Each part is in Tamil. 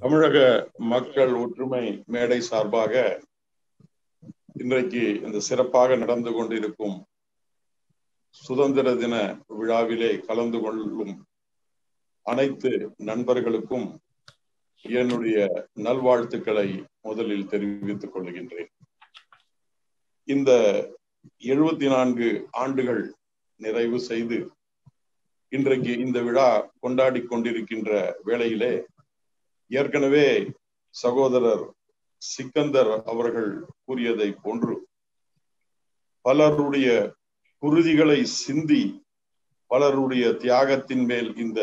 தமிழக மக்கள் ஒற்றுமை மேடை சார்பாக இன்றைக்கு இந்த சிறப்பாக நடந்து கொண்டிருக்கும் சுதந்திர தின விழாவிலே கலந்து கொள்ளும் அனைத்து நண்பர்களுக்கும் என்னுடைய நல்வாழ்த்துக்களை முதலில் தெரிவித்துக் கொள்கின்றேன் இந்த எழுபத்தி நான்கு ஆண்டுகள் நிறைவு செய்து இன்றைக்கு இந்த விழா கொண்டாடி கொண்டிருக்கின்ற வேளையிலே ஏற்கனவே சகோதரர் சிக்கந்தர் அவர்கள் கூறியதை போன்று பலருடைய குருதிகளை சிந்தி பலருடைய தியாகத்தின் மேல் இந்த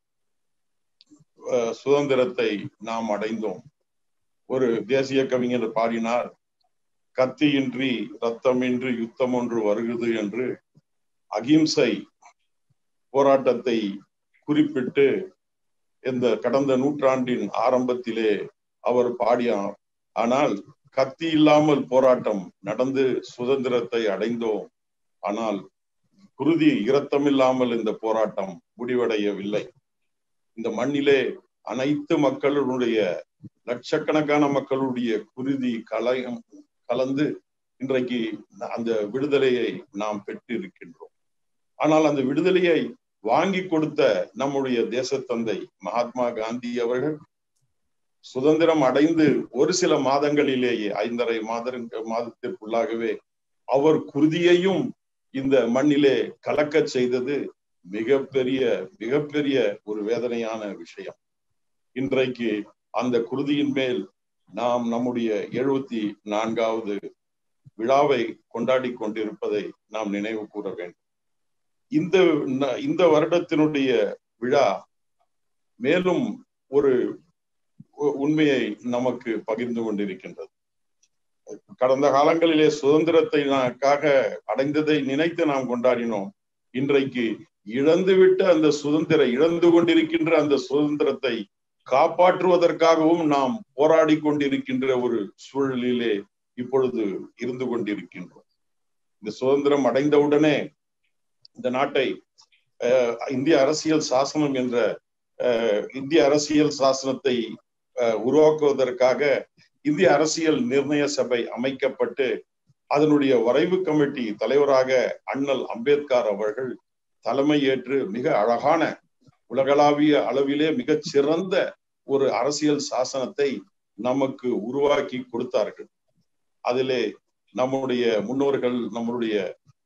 சுதந்திரத்தை நாம் அடைந்தோம் ஒரு தேசிய கவிஞர் பாடினார் கத்தியின்றி ரத்தமின்றி யுத்தம் ஒன்று வருகிறது என்று அகிம்சை போராட்டத்தை குறிப்பிட்டு இந்த கடந்த நூற்றாண்டின் ஆரம்பத்திலே அவர் பாடியார் ஆனால் கத்தி இல்லாமல் போராட்டம் நடந்து சுதந்திரத்தை அடைந்தோம் ஆனால் குருதி இரத்தமில்லாமல் இந்த போராட்டம் முடிவடையவில்லை இந்த மண்ணிலே அனைத்து மக்களுடைய லட்சக்கணக்கான மக்களுடைய குருதி கலயம் கலந்து இன்றைக்கு அந்த விடுதலையை நாம் பெற்றிருக்கின்றோம் ஆனால் அந்த விடுதலையை வாங்கி கொடுத்த நம்முடைய தேசத்தந்தை மகாத்மா காந்தி அவர்கள் சுதந்திரம் அடைந்து ஒரு சில மாதங்களிலேயே ஐந்தரை மாத மாதத்திற்குள்ளாகவே அவர் குருதியையும் இந்த மண்ணிலே கலக்க செய்தது மிகப்பெரிய மிகப்பெரிய ஒரு வேதனையான விஷயம் இன்றைக்கு அந்த குருதியின் மேல் நாம் நம்முடைய எழுபத்தி நான்காவது விழாவை கொண்டாடி கொண்டிருப்பதை நாம் நினைவு கூற வேண்டும் இந்த இந்த வருடத்தினுடைய விழா மேலும் ஒரு உண்மையை நமக்கு பகிர்ந்து கொண்டிருக்கின்றது கடந்த காலங்களிலே சுதந்திரத்தைக்காக அடைந்ததை நினைத்து நாம் கொண்டாடினோம் இன்றைக்கு இழந்துவிட்ட அந்த சுதந்திர இழந்து கொண்டிருக்கின்ற அந்த சுதந்திரத்தை காப்பாற்றுவதற்காகவும் நாம் போராடி கொண்டிருக்கின்ற ஒரு சூழலிலே இப்பொழுது இருந்து கொண்டிருக்கின்றோம் இந்த சுதந்திரம் அடைந்தவுடனே இந்த நாட்டை இந்திய அரசியல் சாசனம் என்ற இந்திய அரசியல் சாசனத்தை உருவாக்குவதற்காக இந்திய அரசியல் நிர்ணய சபை அமைக்கப்பட்டு அதனுடைய வரைவு கமிட்டி தலைவராக அண்ணல் அம்பேத்கர் அவர்கள் தலைமை ஏற்று மிக அழகான உலகளாவிய அளவிலே மிகச் சிறந்த ஒரு அரசியல் சாசனத்தை நமக்கு உருவாக்கி கொடுத்தார்கள் அதிலே நம்முடைய முன்னோர்கள் நம்முடைய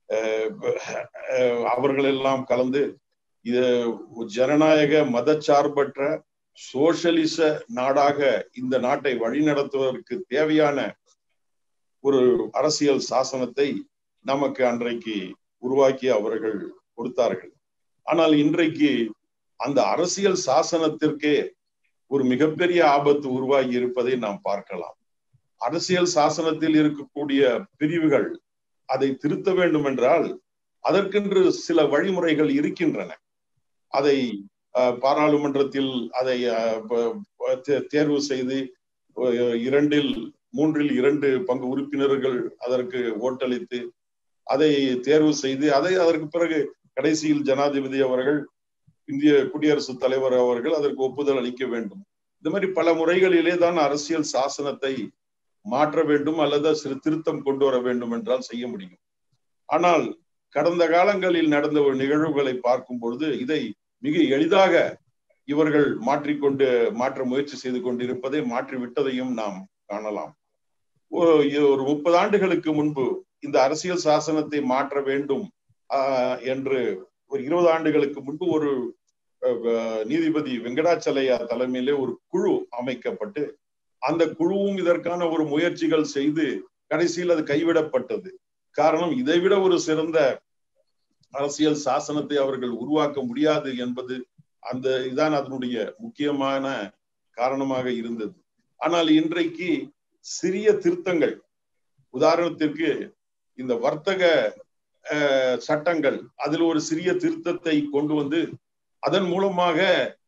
அவர்கள் எல்லாம் கலந்து இது ஜனநாயக மதச்சார்பற்ற சோசியலிச நாடாக இந்த நாட்டை வழிநடத்துவதற்கு தேவையான ஒரு அரசியல் சாசனத்தை நமக்கு அன்றைக்கு உருவாக்கி அவர்கள் கொடுத்தார்கள் ஆனால் இன்றைக்கு அந்த அரசியல் சாசனத்திற்கே ஒரு மிகப்பெரிய ஆபத்து உருவாகி இருப்பதை நாம் பார்க்கலாம் அரசியல் சாசனத்தில் இருக்கக்கூடிய பிரிவுகள் அதை திருத்த வேண்டும் என்றால் அதற்கென்று சில வழிமுறைகள் இருக்கின்றன அதை பாராளுமன்றத்தில் அதை தேர்வு செய்து இரண்டில் மூன்றில் இரண்டு பங்கு உறுப்பினர்கள் அதற்கு ஓட்டளித்து அதை தேர்வு செய்து அதை அதற்கு பிறகு கடைசியில் ஜனாதிபதி அவர்கள் இந்திய குடியரசுத் தலைவர் அவர்கள் அதற்கு ஒப்புதல் அளிக்க வேண்டும் இந்த மாதிரி பல முறைகளிலே தான் அரசியல் சாசனத்தை மாற்ற வேண்டும் அல்லது சிறு திருத்தம் கொண்டு வர வேண்டும் என்றால் செய்ய முடியும் ஆனால் கடந்த காலங்களில் நடந்த ஒரு நிகழ்வுகளை பார்க்கும் பொழுது இதை மிக எளிதாக இவர்கள் மாற்றிக்கொண்டு மாற்ற முயற்சி செய்து கொண்டிருப்பதை மாற்றி விட்டதையும் நாம் காணலாம் ஒரு முப்பது ஆண்டுகளுக்கு முன்பு இந்த அரசியல் சாசனத்தை மாற்ற வேண்டும் என்று ஒரு இருபது ஆண்டுகளுக்கு முன்பு ஒரு நீதிபதி வெங்கடாச்சலையா தலைமையிலே ஒரு குழு அமைக்கப்பட்டு அந்த குழுவும் இதற்கான ஒரு முயற்சிகள் செய்து கடைசியில் அது கைவிடப்பட்டது காரணம் இதைவிட ஒரு சிறந்த அரசியல் சாசனத்தை அவர்கள் உருவாக்க முடியாது என்பது அந்த இதான் அதனுடைய முக்கியமான காரணமாக இருந்தது ஆனால் இன்றைக்கு சிறிய திருத்தங்கள் உதாரணத்திற்கு இந்த வர்த்தக சட்டங்கள் அதில் ஒரு சிறிய திருத்தத்தை கொண்டு வந்து அதன் மூலமாக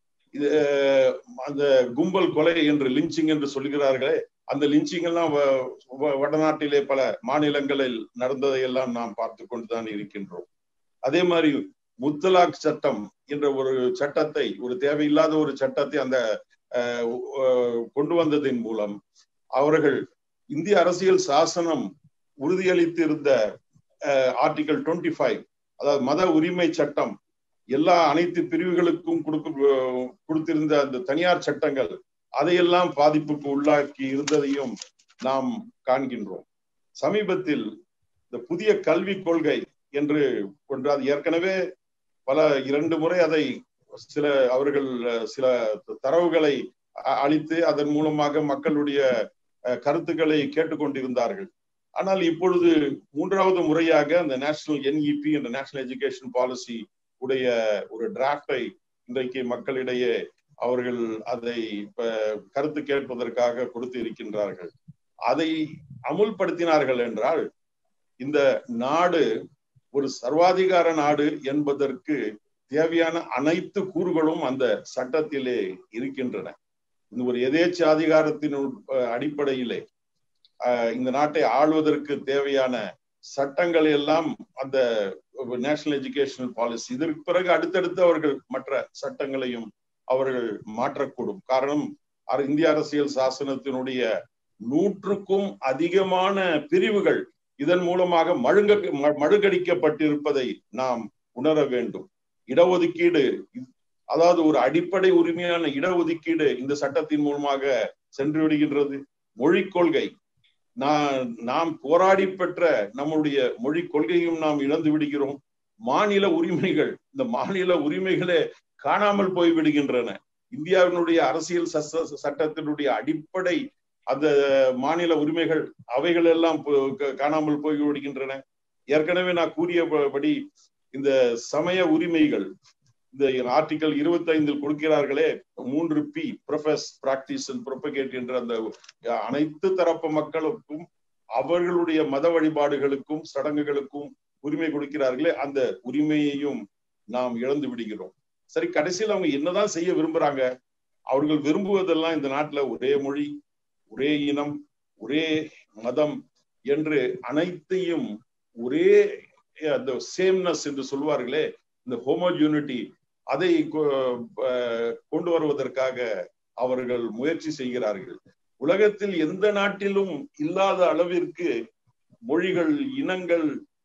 அந்த கும்பல் கொலை என்று லிஞ்சிங் என்று சொல்கிறார்களே அந்த லிஞ்சிங் எல்லாம் வடநாட்டிலே பல மாநிலங்களில் நடந்ததை எல்லாம் நாம் பார்த்து கொண்டுதான் இருக்கின்றோம் அதே மாதிரி முத்தலாக் சட்டம் என்ற ஒரு சட்டத்தை ஒரு தேவையில்லாத ஒரு சட்டத்தை அந்த கொண்டு வந்ததின் மூலம் அவர்கள் இந்திய அரசியல் சாசனம் உறுதியளித்து இருந்த ஆர்டிகல் டுவெண்ட்டி ஃபைவ் அதாவது மத உரிமை சட்டம் எல்லா அனைத்து பிரிவுகளுக்கும் கொடுக்க கொடுத்திருந்த அந்த தனியார் சட்டங்கள் அதையெல்லாம் பாதிப்புக்கு உள்ளாக்கி இருந்ததையும் நாம் காண்கின்றோம் சமீபத்தில் இந்த புதிய கல்விக் கொள்கை என்று ஒன்று அது ஏற்கனவே பல இரண்டு முறை அதை சில அவர்கள் சில தரவுகளை அளித்து அதன் மூலமாக மக்களுடைய கருத்துக்களை கேட்டுக்கொண்டிருந்தார்கள் ஆனால் இப்பொழுது மூன்றாவது முறையாக அந்த நேஷனல் என்இபி என்ற நேஷனல் எஜுகேஷன் பாலிசி உடைய ஒரு டிராப்டை இன்றைக்கு மக்களிடையே அவர்கள் அதை கருத்து கேட்பதற்காக கொடுத்து இருக்கின்றார்கள் அதை அமுல்படுத்தினார்கள் என்றால் இந்த நாடு ஒரு சர்வாதிகார நாடு என்பதற்கு தேவையான அனைத்து கூறுகளும் அந்த சட்டத்திலே இருக்கின்றன இந்த ஒரு எதேச்ச அதிகாரத்தின் அடிப்படையிலே இந்த நாட்டை ஆள்வதற்கு தேவையான சட்டங்கள் எல்லாம் அந்த நேஷனல் எஜுகேஷனல் பாலிசி இதற்கு பிறகு அடுத்தடுத்து அவர்கள் மற்ற சட்டங்களையும் அவர்கள் மாற்றக்கூடும் காரணம் இந்திய அரசியல் சாசனத்தினுடைய நூற்றுக்கும் அதிகமான பிரிவுகள் இதன் மூலமாக மழுங்க மழுகடிக்கப்பட்டிருப்பதை நாம் உணர வேண்டும் இடஒதுக்கீடு அதாவது ஒரு அடிப்படை உரிமையான இடஒதுக்கீடு இந்த சட்டத்தின் மூலமாக சென்று விடுகின்றது மொழி கொள்கை நாம் போராடி பெற்ற நம்முடைய மொழி கொள்கையும் நாம் இழந்து விடுகிறோம் மாநில உரிமைகள் இந்த மாநில உரிமைகளே காணாமல் போய் விடுகின்றன இந்தியாவினுடைய அரசியல் சட்டத்தினுடைய அடிப்படை அந்த மாநில உரிமைகள் அவைகள் எல்லாம் காணாமல் போய் விடுகின்றன ஏற்கனவே நான் கூறியபடி இந்த சமய உரிமைகள் இந்த ஆர்டிகல் இருபத்தி ஐந்தில் கொடுக்கிறார்களே மூன்று P profess practice and propagate என்ற அந்த அனைத்து தரப்பு மக்களுக்கும் அவர்களுடைய மத வழிபாடுகளுக்கும் சடங்குகளுக்கும் உரிமை கொடுக்கிறார்களே அந்த உரிமையையும் நாம் இழந்து விடுகிறோம் சரி கடைசியில் அவங்க என்னதான் செய்ய விரும்புறாங்க அவர்கள் விரும்புவதெல்லாம் இந்த நாட்டுல ஒரே மொழி ஒரே இனம் ஒரே மதம் என்று அனைத்தையும் ஒரே அந்த சேம்னஸ் என்று சொல்வார்களே இந்த ஹோமோஜூனிட்டி அதை கொண்டு வருவதற்காக அவர்கள் முயற்சி செய்கிறார்கள் உலகத்தில் எந்த நாட்டிலும் இல்லாத அளவிற்கு மொழிகள் இனங்கள்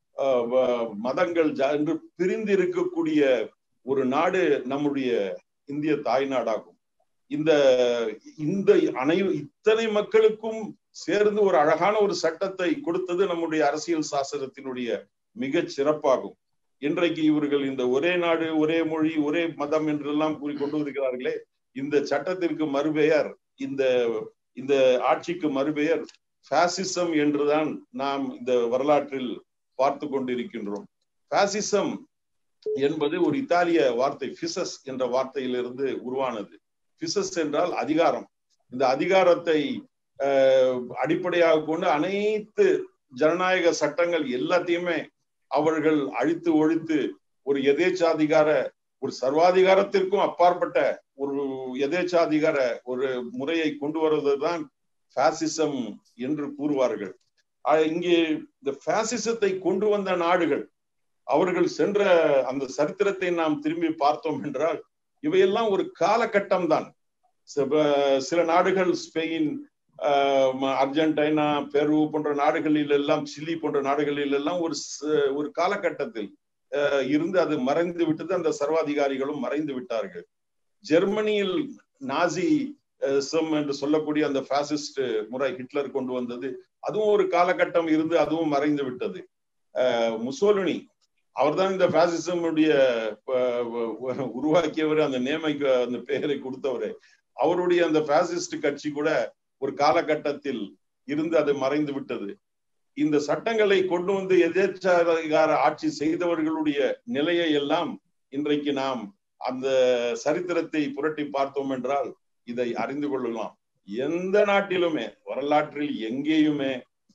மதங்கள் என்று பிரிந்து இருக்கக்கூடிய ஒரு நாடு நம்முடைய இந்திய தாய் நாடாகும் இந்த இந்த அனை இத்தனை மக்களுக்கும் சேர்ந்து ஒரு அழகான ஒரு சட்டத்தை கொடுத்தது நம்முடைய அரசியல் சாசனத்தினுடைய மிக சிறப்பாகும் இன்றைக்கு இவர்கள் இந்த ஒரே நாடு ஒரே மொழி ஒரே மதம் என்றெல்லாம் கூறி கொண்டு வருகிறார்களே இந்த சட்டத்திற்கு மறுபெயர் இந்த இந்த ஆட்சிக்கு மறுபெயர் பாசிசம் என்றுதான் நாம் இந்த வரலாற்றில் பார்த்து கொண்டிருக்கின்றோம் பாசிசம் என்பது ஒரு இத்தாலிய வார்த்தை பிசஸ் என்ற வார்த்தையிலிருந்து உருவானது பிசஸ் என்றால் அதிகாரம் இந்த அதிகாரத்தை அடிப்படையாக கொண்டு அனைத்து ஜனநாயக சட்டங்கள் எல்லாத்தையுமே அவர்கள் அழித்து ஒழித்து ஒரு எதேச்சாதிகார ஒரு சர்வாதிகாரத்திற்கும் அப்பாற்பட்ட ஒரு எதேச்சாதிகார ஒரு முறையை கொண்டு வருவதுதான் பாசிசம் என்று கூறுவார்கள் இங்கே இந்த பாசிசத்தை கொண்டு வந்த நாடுகள் அவர்கள் சென்ற அந்த சரித்திரத்தை நாம் திரும்பி பார்த்தோம் என்றால் இவையெல்லாம் ஒரு காலகட்டம் தான் சில நாடுகள் ஸ்பெயின் அர்ஜென்டைனா பெரு போன்ற நாடுகளில் எல்லாம் சில்லி போன்ற நாடுகளில் எல்லாம் ஒரு ஒரு காலகட்டத்தில் இருந்து அது மறைந்து விட்டது அந்த சர்வாதிகாரிகளும் மறைந்து விட்டார்கள் ஜெர்மனியில் நாசி சம் என்று சொல்லக்கூடிய அந்த பாசிஸ்ட் முறை ஹிட்லர் கொண்டு வந்தது அதுவும் ஒரு காலகட்டம் இருந்து அதுவும் மறைந்து விட்டது முசோலினி அவர்தான் இந்த பாசிசமுடைய உருவாக்கியவர் அந்த நேமைக்கு அந்த பெயரை கொடுத்தவரு அவருடைய அந்த பாசிஸ்ட் கட்சி கூட ஒரு காலகட்டத்தில் இருந்து அது மறைந்து விட்டது இந்த சட்டங்களை கொண்டு வந்து எதேச்சாதிகார ஆட்சி செய்தவர்களுடைய நிலையை எல்லாம் இன்றைக்கு நாம் அந்த சரித்திரத்தை புரட்டி பார்த்தோம் என்றால் இதை அறிந்து கொள்ளலாம் எந்த நாட்டிலுமே வரலாற்றில் எங்கேயுமே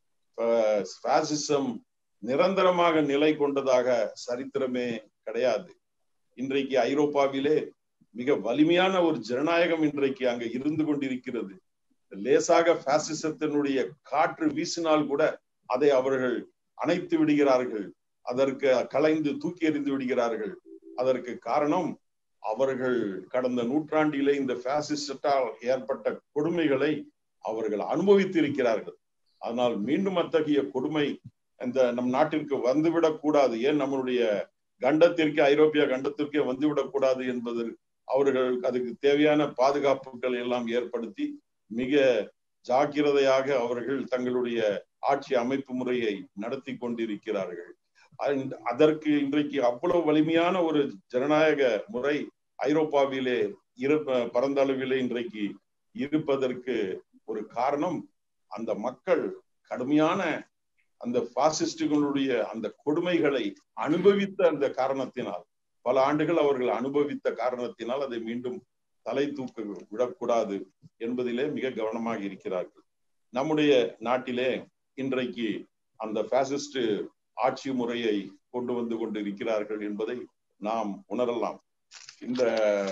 பாசிசம் நிரந்தரமாக நிலை கொண்டதாக சரித்திரமே கிடையாது இன்றைக்கு ஐரோப்பாவிலே மிக வலிமையான ஒரு ஜனநாயகம் இன்றைக்கு அங்க இருந்து கொண்டிருக்கிறது லேசாக பாசிசத்தினுடைய காற்று வீசினால் கூட அதை அவர்கள் அணைத்து விடுகிறார்கள் அதற்கு கலைந்து தூக்கி எறிந்து விடுகிறார்கள் அதற்கு காரணம் அவர்கள் கடந்த நூற்றாண்டிலே இந்த பாசிஸ்டால் ஏற்பட்ட கொடுமைகளை அவர்கள் அனுபவித்து இருக்கிறார்கள் ஆனால் மீண்டும் அத்தகைய கொடுமை இந்த நம் நாட்டிற்கு வந்துவிடக் கூடாது ஏன் நம்மளுடைய கண்டத்திற்கு ஐரோப்பிய கண்டத்திற்கே வந்துவிடக் கூடாது என்பது அவர்கள் அதுக்கு தேவையான பாதுகாப்புகள் எல்லாம் ஏற்படுத்தி மிக ஜாக்கிரதையாக அவர்கள் தங்களுடைய ஆட்சி அமைப்பு முறையை நடத்தி கொண்டிருக்கிறார்கள் அதற்கு இன்றைக்கு அவ்வளவு வலிமையான ஒரு ஜனநாயக முறை ஐரோப்பாவிலே இரு பரந்த அளவிலே இன்றைக்கு இருப்பதற்கு ஒரு காரணம் அந்த மக்கள் கடுமையான அந்த பாசிஸ்டுகளுடைய அந்த கொடுமைகளை அனுபவித்த அந்த காரணத்தினால் பல ஆண்டுகள் அவர்கள் அனுபவித்த காரணத்தினால் அதை மீண்டும் தலை தூக்க விடக்கூடாது என்பதிலே மிக கவனமாக இருக்கிறார்கள் நம்முடைய நாட்டிலே இன்றைக்கு அந்த பாசிஸ்ட் ஆட்சி முறையை கொண்டு வந்து கொண்டு இருக்கிறார்கள் என்பதை நாம் உணரலாம் இந்த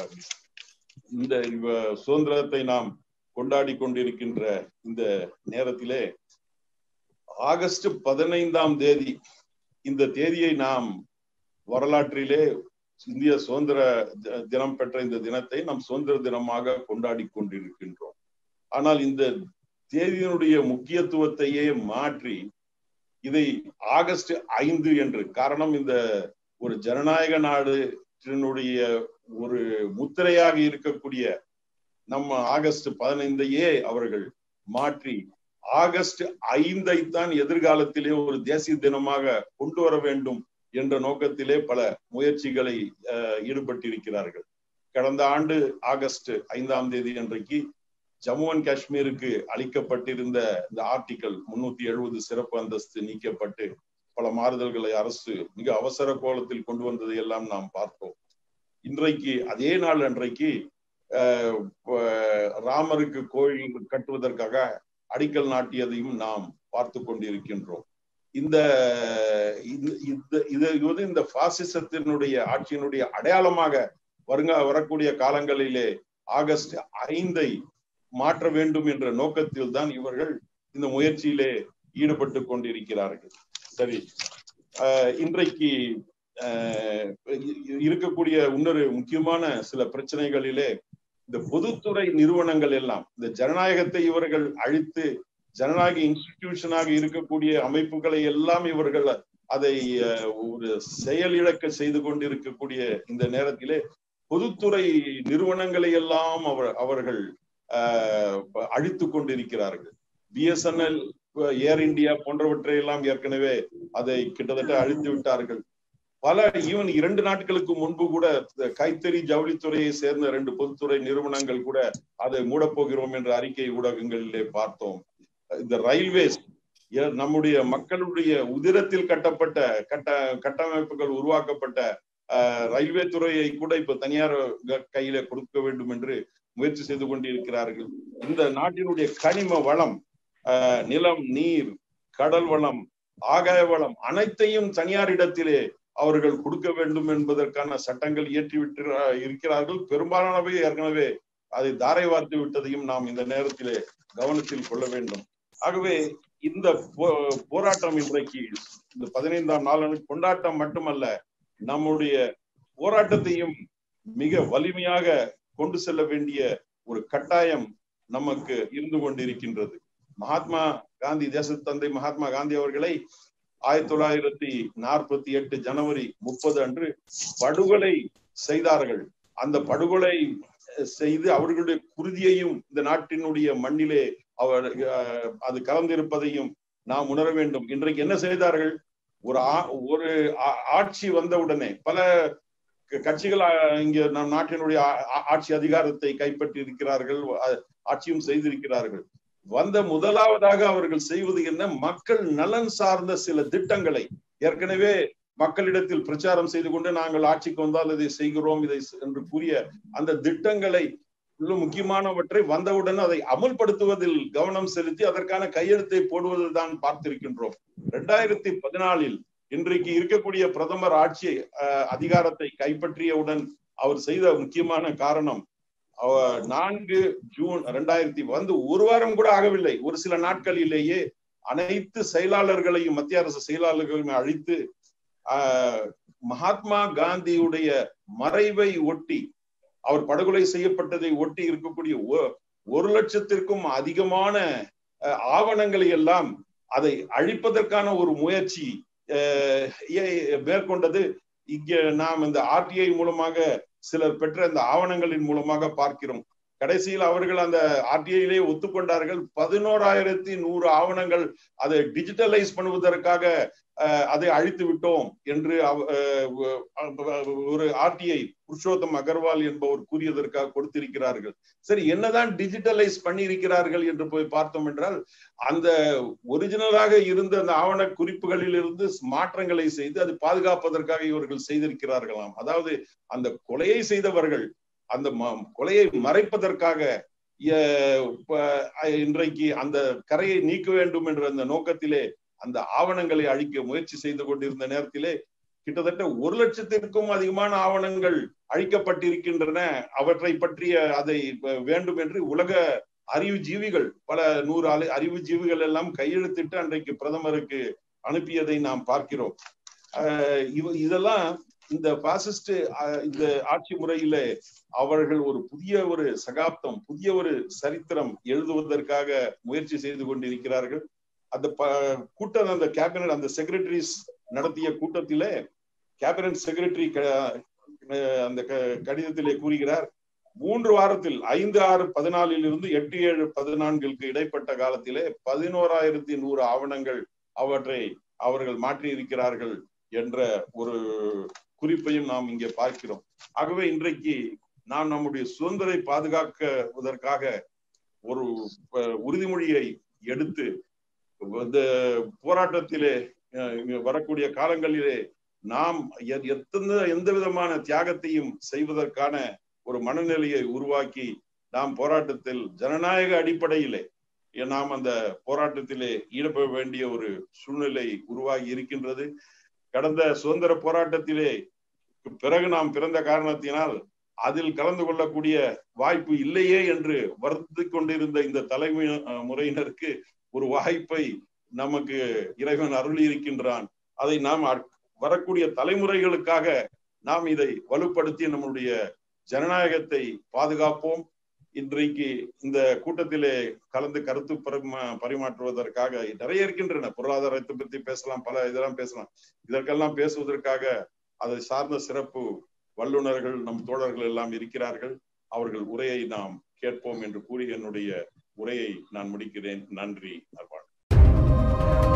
இந்த சுதந்திரத்தை நாம் கொண்டாடி கொண்டிருக்கின்ற இந்த நேரத்திலே ஆகஸ்ட் பதினைந்தாம் தேதி இந்த தேதியை நாம் வரலாற்றிலே இந்திய சுதந்திர தினம் பெற்ற இந்த தினத்தை நாம் சுதந்திர தினமாக கொண்டாடி கொண்டிருக்கின்றோம் ஆனால் இந்த தேதியினுடைய முக்கியத்துவத்தையே மாற்றி இதை ஆகஸ்ட் ஐந்து என்று காரணம் இந்த ஒரு ஜனநாயக நாடுடைய ஒரு முத்திரையாக இருக்கக்கூடிய நம்ம ஆகஸ்ட் பதினைந்தையே அவர்கள் மாற்றி ஆகஸ்ட் ஐந்தை தான் எதிர்காலத்திலே ஒரு தேசிய தினமாக கொண்டு வர வேண்டும் என்ற நோக்கத்திலே பல முயற்சிகளை ஈடுபட்டிருக்கிறார்கள் கடந்த ஆண்டு ஆகஸ்ட் ஐந்தாம் தேதி அன்றைக்கு ஜம்மு அண்ட் காஷ்மீருக்கு அளிக்கப்பட்டிருந்த இந்த ஆர்டிக்கல் முன்னூத்தி எழுபது சிறப்பு அந்தஸ்து நீக்கப்பட்டு பல மாறுதல்களை அரசு மிக அவசர கோலத்தில் கொண்டு வந்ததை எல்லாம் நாம் பார்த்தோம் இன்றைக்கு அதே நாள் அன்றைக்கு ராமருக்கு கோயில் கட்டுவதற்காக அடிக்கல் நாட்டியதையும் நாம் பார்த்து கொண்டிருக்கின்றோம் இந்த இது இது இந்த பாசிசத்தினுடைய ஆட்சியினுடைய அடையாளமாக வருங்க வரக்கூடிய காலங்களிலே ஆகஸ்ட் ஐந்தை மாற்ற வேண்டும் என்ற நோக்கத்தில் தான் இவர்கள் இந்த முயற்சியிலே ஈடுபட்டு கொண்டிருக்கிறார்கள் சரி இன்றைக்கு இருக்கக்கூடிய இன்னொரு முக்கியமான சில பிரச்சனைகளிலே இந்த பொதுத்துறை நிறுவனங்கள் எல்லாம் இந்த ஜனநாயகத்தை இவர்கள் அழித்து ஜனநாயக இன்ஸ்டிடியூஷனாக இருக்கக்கூடிய அமைப்புகளை எல்லாம் இவர்கள் அதை ஒரு செயலிழக்க செய்து கொண்டிருக்கக்கூடிய இந்த நேரத்திலே பொதுத்துறை நிறுவனங்களை எல்லாம் அவர் அவர்கள் அழித்து கொண்டிருக்கிறார்கள் பிஎஸ்என்எல் ஏர் இந்தியா போன்றவற்றை எல்லாம் ஏற்கனவே அதை கிட்டத்தட்ட அழித்து விட்டார்கள் பல ஈவன் இரண்டு நாட்களுக்கு முன்பு கூட கைத்தறி ஜவுளித்துறையை சேர்ந்த ரெண்டு பொதுத்துறை நிறுவனங்கள் கூட அதை மூடப்போகிறோம் என்ற அறிக்கை ஊடகங்களிலே பார்த்தோம் இந்த ரயில்வேஸ் நம்முடைய மக்களுடைய உதிரத்தில் கட்டப்பட்ட கட்ட கட்டமைப்புகள் உருவாக்கப்பட்ட ரயில்வே துறையை கூட இப்ப தனியார் கையில கொடுக்க வேண்டும் என்று முயற்சி செய்து கொண்டிருக்கிறார்கள் இந்த நாட்டினுடைய கனிம வளம் நிலம் நீர் கடல் வளம் ஆகாய வளம் அனைத்தையும் தனியாரிடத்திலே அவர்கள் கொடுக்க வேண்டும் என்பதற்கான சட்டங்கள் இயற்றிவிட்டு இருக்கிறார்கள் பெரும்பாலானவை ஏற்கனவே அதை தாரை வார்த்து விட்டதையும் நாம் இந்த நேரத்திலே கவனத்தில் கொள்ள வேண்டும் ஆகவே இந்த போராட்டம் இன்றைக்கு இந்த பதினைந்தாம் நாள் கொண்டாட்டம் மட்டுமல்ல நம்முடைய போராட்டத்தையும் மிக வலிமையாக கொண்டு செல்ல வேண்டிய ஒரு கட்டாயம் நமக்கு இருந்து கொண்டிருக்கின்றது மகாத்மா காந்தி தேசத்தந்தை மகாத்மா காந்தி அவர்களை ஆயிரத்தி தொள்ளாயிரத்தி நாற்பத்தி எட்டு ஜனவரி முப்பது அன்று படுகொலை செய்தார்கள் அந்த படுகொலை செய்து அவர்களுடைய குருதியையும் இந்த நாட்டினுடைய மண்ணிலே அவர் அது கலந்திருப்பதையும் நாம் உணர வேண்டும் இன்றைக்கு என்ன செய்தார்கள் ஒரு ஒரு ஆட்சி வந்தவுடனே பல கட்சிகள் இங்க நம் நாட்டினுடைய ஆட்சி அதிகாரத்தை கைப்பற்றி இருக்கிறார்கள் ஆட்சியும் செய்திருக்கிறார்கள் வந்த முதலாவதாக அவர்கள் செய்வது என்ன மக்கள் நலன் சார்ந்த சில திட்டங்களை ஏற்கனவே மக்களிடத்தில் பிரச்சாரம் செய்து கொண்டு நாங்கள் ஆட்சிக்கு வந்தால் இதை செய்கிறோம் இதை என்று கூறிய அந்த திட்டங்களை உள்ள முக்கியமானவற்றை வந்தவுடன் அதை அமல்படுத்துவதில் கவனம் செலுத்தி அதற்கான கையெழுத்தை போடுவதில் தான் பார்த்திருக்கின்றோம் இரண்டாயிரத்தி பதினாலில் இன்றைக்கு இருக்கக்கூடிய பிரதமர் ஆட்சி அதிகாரத்தை கைப்பற்றியவுடன் அவர் செய்த முக்கியமான காரணம் நான்கு ஜூன் ரெண்டாயிரத்தி வந்து ஒரு வாரம் கூட ஆகவில்லை ஒரு சில நாட்களிலேயே அனைத்து செயலாளர்களையும் மத்திய அரசு செயலாளர்களையும் அழித்து மகாத்மா காந்தியுடைய மறைவை ஒட்டி அவர் படுகொலை செய்யப்பட்டதை ஒட்டி இருக்கக்கூடிய ஒரு லட்சத்திற்கும் அதிகமான ஆவணங்களை எல்லாம் அதை அழிப்பதற்கான ஒரு முயற்சி மேற்கொண்டது இங்க நாம் இந்த ஆர்டிஐ மூலமாக சிலர் பெற்ற இந்த ஆவணங்களின் மூலமாக பார்க்கிறோம் கடைசியில் அவர்கள் அந்த ஆர்டிஐயிலே ஒத்துக்கொண்டார்கள் பதினோராயிரத்தி நூறு ஆவணங்கள் அதை டிஜிட்டலைஸ் பண்ணுவதற்காக அதை அழித்து விட்டோம் என்று ஒரு ஆர்டிஐ புருஷோத்தம் அகர்வால் என்பவர் கூறியதற்காக கொடுத்திருக்கிறார்கள் சரி என்னதான் டிஜிட்டலைஸ் பண்ணியிருக்கிறார்கள் என்று போய் பார்த்தோம் என்றால் அந்த ஒரிஜினலாக இருந்த அந்த ஆவண குறிப்புகளில் இருந்து மாற்றங்களை செய்து அது பாதுகாப்பதற்காக இவர்கள் செய்திருக்கிறார்களாம் அதாவது அந்த கொலையை செய்தவர்கள் அந்த கொலையை மறைப்பதற்காக இன்றைக்கு அந்த கரையை நீக்க வேண்டும் என்ற அந்த நோக்கத்திலே அந்த ஆவணங்களை அழிக்க முயற்சி செய்து கொண்டிருந்த நேரத்திலே கிட்டத்தட்ட ஒரு லட்சத்திற்கும் அதிகமான ஆவணங்கள் அழிக்கப்பட்டிருக்கின்றன அவற்றை பற்றிய அதை வேண்டும் என்று உலக அறிவு ஜீவிகள் பல நூறு அறிவு ஜீவிகள் எல்லாம் கையெழுத்திட்டு அன்றைக்கு பிரதமருக்கு அனுப்பியதை நாம் பார்க்கிறோம் இதெல்லாம் இந்த பாசிஸ்ட் இந்த ஆட்சி முறையில அவர்கள் ஒரு புதிய ஒரு சகாப்தம் புதிய ஒரு சரித்திரம் எழுதுவதற்காக முயற்சி செய்து கொண்டிருக்கிறார்கள் அந்த கூட்டம் அந்த கேபினட் அந்த செக்ரட்டரிஸ் நடத்திய கூட்டத்திலே கேபினட் செக்ரட்டரி அந்த கடிதத்திலே கூறுகிறார் மூன்று வாரத்தில் ஐந்து ஆறு பதினாலில் இருந்து எட்டு ஏழு பதினான்கிற்கு இடைப்பட்ட காலத்திலே பதினோராயிரத்தி நூறு ஆவணங்கள் அவற்றை அவர்கள் மாற்றி இருக்கிறார்கள் என்ற ஒரு குறிப்பையும் நாம் இங்கே பார்க்கிறோம் ஆகவே இன்றைக்கு நாம் நம்முடைய சுதந்திரை பாதுகாக்குவதற்காக ஒரு உறுதிமொழியை எடுத்து இந்த போராட்டத்திலே வரக்கூடிய காலங்களிலே நாம் எத்தனை எந்த விதமான தியாகத்தையும் செய்வதற்கான ஒரு மனநிலையை உருவாக்கி நாம் போராட்டத்தில் ஜனநாயக அடிப்படையிலே நாம் அந்த போராட்டத்திலே ஈடுபட வேண்டிய ஒரு சூழ்நிலை உருவாகி இருக்கின்றது கடந்த சுதந்திர போராட்டத்திலே பிறகு நாம் பிறந்த காரணத்தினால் அதில் கலந்து கொள்ளக்கூடிய வாய்ப்பு இல்லையே என்று வருத்தி கொண்டிருந்த இந்த தலைமை முறையினருக்கு ஒரு வாய்ப்பை நமக்கு இறைவன் அருளி இருக்கின்றான் அதை நாம் வரக்கூடிய தலைமுறைகளுக்காக நாம் இதை வலுப்படுத்தி நம்முடைய ஜனநாயகத்தை பாதுகாப்போம் இன்றைக்கு இந்த கூட்டத்திலே கலந்து கருத்து பரிமாற்றுவதற்காக நிறைய இருக்கின்றன பொருளாதாரத்தை பத்தி பேசலாம் பல இதெல்லாம் பேசலாம் இதற்கெல்லாம் பேசுவதற்காக அதை சார்ந்த சிறப்பு வல்லுநர்கள் நம் தோழர்கள் எல்லாம் இருக்கிறார்கள் அவர்கள் உரையை நாம் கேட்போம் என்று கூறி என்னுடைய உரையை நான் முடிக்கிறேன் நன்றி நல்வாழ்வு